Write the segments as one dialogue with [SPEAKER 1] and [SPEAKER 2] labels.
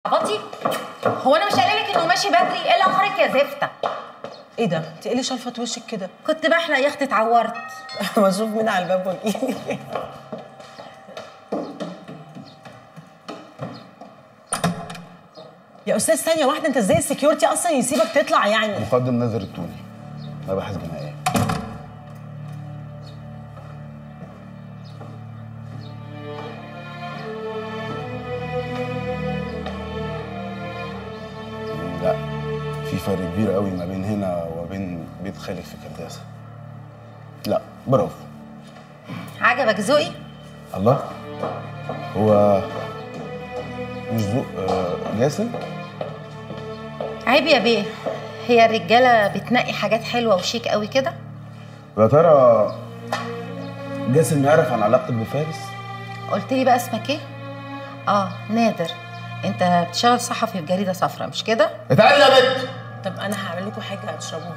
[SPEAKER 1] عبطي هو انا مش قايله لك انه ماشي بدري ايه اللي اخرك يا زفته
[SPEAKER 2] ايه ده؟ انت ايه اللي شلفت وشك كده؟
[SPEAKER 1] كنت بحلق يا اختي اتعورت
[SPEAKER 2] بشوف مين على الباب واجيلي يا استاذ ثانيه واحده انت ازاي السكيورتي اصلا يسيبك تطلع يعني
[SPEAKER 3] مقدم نذر التوني مباحث جنائيه لا في فرق كبير قوي ما بين هنا وبين بيت خالك في كرداسه لا برافو
[SPEAKER 1] عجبك ذوقي
[SPEAKER 3] الله هو مش ذوق آه، جاسم
[SPEAKER 1] عيب يا بيه هي الرجاله بتنقي حاجات حلوه وشيك قوي كده
[SPEAKER 3] يا ترى جاسم يعرف عن علاقتك بفارس
[SPEAKER 1] قلت لي بقى اسمك ايه اه نادر انت بتشتغل صحفي في جريده صفراء مش كده
[SPEAKER 3] اتعالى يا بنت
[SPEAKER 2] طب انا هعمل لكم حاجه تشربوها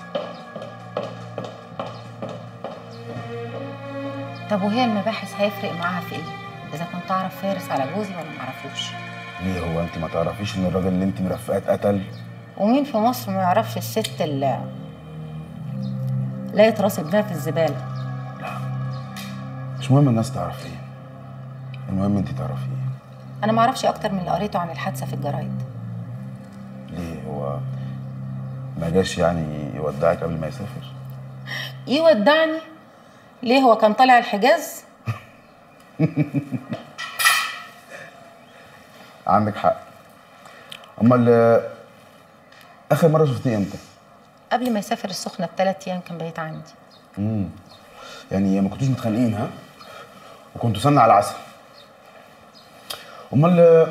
[SPEAKER 1] طب وهي المباحث هيفرق معاها في ايه اذا كنت اعرف فارس على جوزي ولا ما اعرفوش
[SPEAKER 3] ليه هو انت ما تعرفيش ان الراجل اللي انت مرفقاه اتقتل
[SPEAKER 1] ومين في مصر ما يعرفش الست اللي لقيت راس ابنها في الزباله
[SPEAKER 3] مش مهم الناس تعرف ايه المهم انت تعرفي ايه
[SPEAKER 1] انا ما اعرفش اكتر من اللي قريته عن الحادثه في الجرايد
[SPEAKER 3] ليه هو ما جاش يعني يودعك قبل ما يسافر
[SPEAKER 1] يودعني ليه هو كان طالع الحجاز
[SPEAKER 3] عندك حق امال آه، اخر مره شفتيه امتى
[SPEAKER 1] قبل ما يسافر السخنه بثلاث ايام كان بيت عندي
[SPEAKER 3] امم يعني ما كنتوش متخانقين ها وكنتوا سنة على عسل امال آه،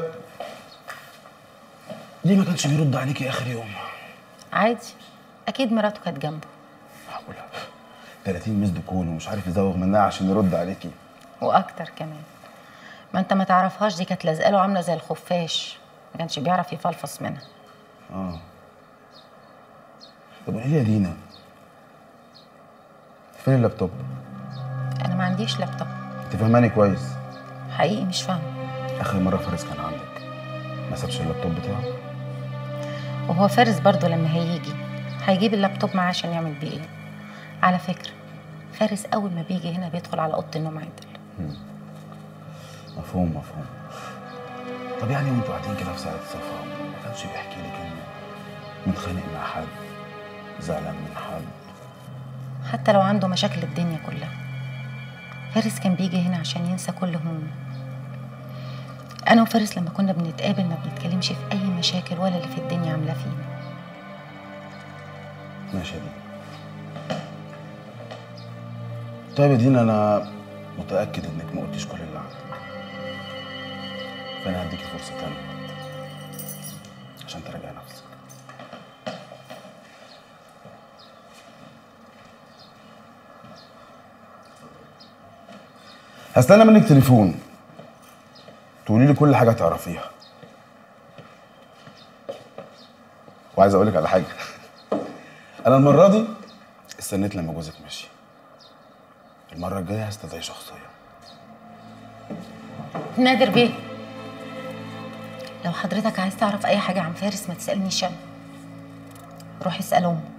[SPEAKER 3] ليه ما كانش بيرد عليكي اخر يوم
[SPEAKER 1] عادي اكيد مراته كانت جنبه
[SPEAKER 3] معقوله 30 مسد كول ومش عارف يزوغ منها عشان يرد عليكي
[SPEAKER 1] واكتر كمان ما انت ما تعرفهاش دي كانت لازقه له عامله زي الخفاش ما كانش بيعرف يفلفص منها
[SPEAKER 3] اه طب قولي لي يا دينا فين اللابتوب
[SPEAKER 1] انا ما عنديش لابتوب
[SPEAKER 3] انت فاهماني كويس
[SPEAKER 1] حقيقي مش فاهمه
[SPEAKER 3] اخر مره فارس كان عندك ما سابش اللابتوب بتاعه
[SPEAKER 1] وهو فارس برضه لما هيجي هيجيب اللابتوب معاه عشان يعمل بيه ايه على فكره فارس اول ما بيجي هنا بيدخل على اوضه النوم عدل
[SPEAKER 3] مفهوم مفهوم طب يعني وانتوا قاعدين كده في ساعة صفا ما كانش بيحكي لك انه متخانق مع حد زعلان من حد
[SPEAKER 1] حتى لو عنده مشاكل الدنيا كلها فارس كان بيجي هنا عشان ينسى كل همومه انا وفارس لما كنا بنتقابل ما بنتكلمش في اي مشاكل ولا اللي في الدنيا عاملاه فينا
[SPEAKER 3] ماشي يا دينا طيب يا دينا انا متأكد انك ما قلتيش كل اللي عندك فانا هديكي فرصة تانية عشان تراجعي نفسك هستنى منك تليفون تقولي لي كل حاجة تعرفيها وعايز اقول لك على حاجة انا المرة دي استنيت لما جوزك مشي المرة الجاية هستدعي شخصيا
[SPEAKER 1] نادر بيه لو حضرتك عايز تعرف اي حاجه عن فارس ما تسالنيش انا روح اسال امه